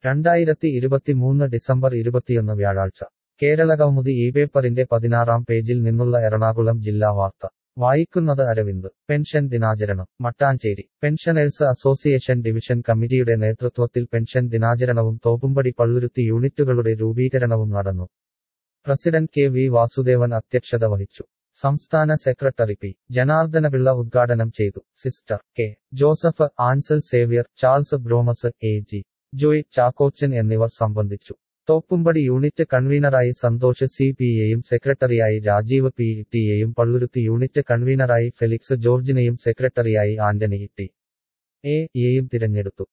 രണ്ടായിരത്തി ഇരുപത്തിമൂന്ന് ഡിസംബർ ഇരുപത്തിയൊന്ന് വ്യാഴാഴ്ച കേരളകൗമുദി ഈ പേപ്പറിന്റെ പതിനാറാം പേജിൽ നിന്നുള്ള എറണാകുളം ജില്ലാ വാർത്ത വായിക്കുന്നത് അരവിന്ദ് പെൻഷൻ ദിനാചരണം മട്ടാഞ്ചേരി പെൻഷനേഴ്സ് അസോസിയേഷൻ ഡിവിഷൻ കമ്മിറ്റിയുടെ നേതൃത്വത്തിൽ പെൻഷൻ ദിനാചരണവും തോപ്പുംപടി പള്ളുരുത്തി യൂണിറ്റുകളുടെ രൂപീകരണവും നടന്നു പ്രസിഡന്റ് കെ വി വാസുദേവൻ അധ്യക്ഷത വഹിച്ചു സംസ്ഥാന സെക്രട്ടറി പി ജനാർദ്ദനപിള്ള ഉദ്ഘാടനം ചെയ്തു sister K Joseph Ansel Xavier Charles ബ്രോമസ് എ ജി ജോയ് ചാക്കോച്ചൻ എന്നിവർ സംബന്ധിച്ചു തോപ്പുംപടി യൂണിറ്റ് കൺവീനറായി സന്തോഷ് സി പി എയും സെക്രട്ടറിയായി രാജീവ് പി ടിയെയും പള്ളുരുത്തി യൂണിറ്റ് കൺവീനറായി ഫെലിക്സ് ജോർജിനെയും സെക്രട്ടറിയായി ആന്റണി ടി എ യെയും തിരഞ്ഞെടുത്തു